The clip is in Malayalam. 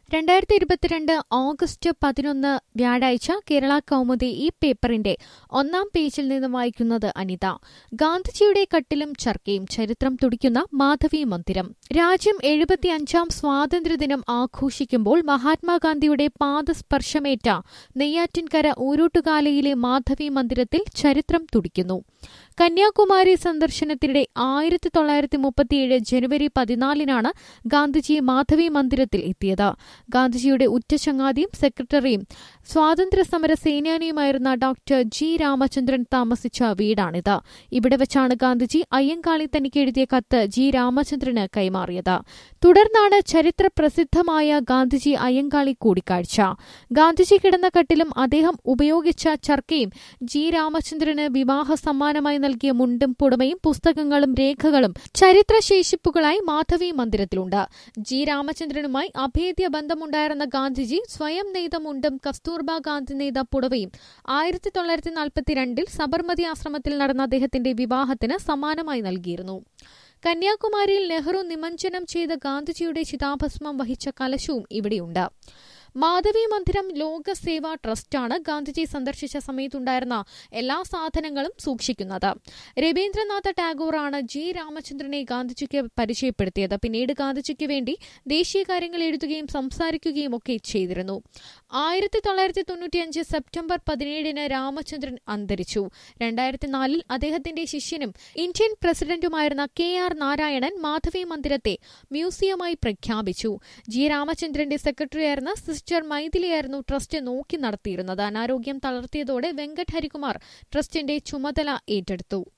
രണ്ടായിരത്തി ഇരുപത്തിരണ്ട് ഓഗസ്റ്റ് പതിനൊന്ന് വ്യാഴാഴ്ച കേരള കൗമുദി ഈ പേപ്പറിന്റെ ഒന്നാം പേജിൽ നിന്ന് വായിക്കുന്നത് അനിത ഗാന്ധിജിയുടെ കട്ടിലും ചർക്കയും ചരിത്രം തുടിക്കുന്ന മാധവി മന്ദിരം രാജ്യം എഴുപത്തിയഞ്ചാം സ്വാതന്ത്ര്യദിനം ആഘോഷിക്കുമ്പോൾ മഹാത്മാഗാന്ധിയുടെ പാദസ്പർശമേറ്റ നെയ്യാറ്റിൻകര ഊരൂട്ടുകാലയിലെ മാധവി മന്ദിരത്തിൽ ചരിത്രം തുടിക്കുന്നു കന്യാകുമാരി സന്ദർശനത്തിനിടെ ആയിരത്തി തൊള്ളായിരത്തി മുപ്പത്തിയേഴ് ജനുവരി പതിനാലിനാണ് ഗാന്ധിജി മാധവി മന്ദിരത്തിൽ എത്തിയത് ഗാന്ധിജിയുടെ ഉറ്റ ചങ്ങാതിയും സെക്രട്ടറിയും സ്വാതന്ത്ര്യ സമര സേനാനിയുമായിരുന്ന ഡോക്ടർ ജി രാമചന്ദ്രൻ താമസിച്ച വീടാണിത് ഇവിടെ വെച്ചാണ് ഗാന്ധിജി അയ്യങ്കാളി തനിക്ക് എഴുതിയ കത്ത് ജി രാമചന്ദ്രന് കൈമാറിയത് തുടർന്നാണ് ചരിത്ര പ്രസിദ്ധമായ ഗാന്ധിജി അയ്യങ്കാളി കൂടിക്കാഴ്ച ഗാന്ധിജി കിടന്ന കട്ടിലും അദ്ദേഹം ഉപയോഗിച്ച ചർക്കയും ജി രാമചന്ദ്രന് വിവാഹ സമ്മാനമായി നൽകിയ മുണ്ടും പുടമയും പുസ്തകങ്ങളും രേഖകളും ചരിത്രശേഷിപ്പുകളായി മാധവി മന്ദിരത്തിലുണ്ട് ജി രാമചന്ദ്രനുമായി അഭേദ്യ ബന്ധമുണ്ടായിരുന്ന ഗാന്ധിജി സ്വയം നെയ്ത മുണ്ടും കസ്തൂർബ ഗാന്ധി നെയ്ത പുടവയും ആയിരത്തി തൊള്ളായിരത്തി നാൽപ്പത്തിരണ്ടിൽ സബർമതി ആശ്രമത്തിൽ നടന്ന അദ്ദേഹത്തിന്റെ വിവാഹത്തിന് സമ്മാനമായി നൽകിയിരുന്നു കന്യാകുമാരിയിൽ നെഹ്റു നിമഞ്ജനം ചെയ്ത ഗാന്ധിജിയുടെ ചിതാഭസ്മം വഹിച്ച കലശവും ഇവിടെയുണ്ട് മാധവി മന്ദിരം ലോക സേവാ ട്രസ്റ്റാണ് ഗാന്ധിജി സന്ദർശിച്ച സമയത്തുണ്ടായിരുന്ന എല്ലാ സാധനങ്ങളും സൂക്ഷിക്കുന്നത് രവീന്ദ്രനാഥ ടാഗോറാണ് ജി രാമചന്ദ്രനെ ഗാന്ധിജിക്ക് പരിചയപ്പെടുത്തിയത് പിന്നീട് ഗാന്ധിജിക്ക് വേണ്ടി ദേശീയ കാര്യങ്ങൾ എഴുതുകയും സംസാരിക്കുകയും ഒക്കെ ചെയ്തിരുന്നു ആയിരത്തി തൊള്ളായിരത്തി തൊണ്ണൂറ്റിയഞ്ച് സെപ്റ്റംബർ പതിനേഴിന് രാമചന്ദ്രൻ അന്തരിച്ചു രണ്ടായിരത്തി നാലിൽ അദ്ദേഹത്തിന്റെ ശിഷ്യനും ഇന്ത്യൻ പ്രസിഡന്റുമായിരുന്ന കെ ആർ നാരായണൻ മാധവി മന്ദിരത്തെ മ്യൂസിയമായി പ്രഖ്യാപിച്ചു ജി രാമചന്ദ്രന്റെ സെക്രട്ടറിയായിരുന്ന സിസ്റ്റർ മൈഥിലിയായിരുന്നു ട്രസ്റ്റ് നോക്കി നടത്തിയിരുന്നത് അനാരോഗ്യം തളർത്തിയതോടെ വെങ്കട്ട് ഹരികുമാർ ട്രസ്റ്റിന്റെ ചുമതല ഏറ്റെടുത്തു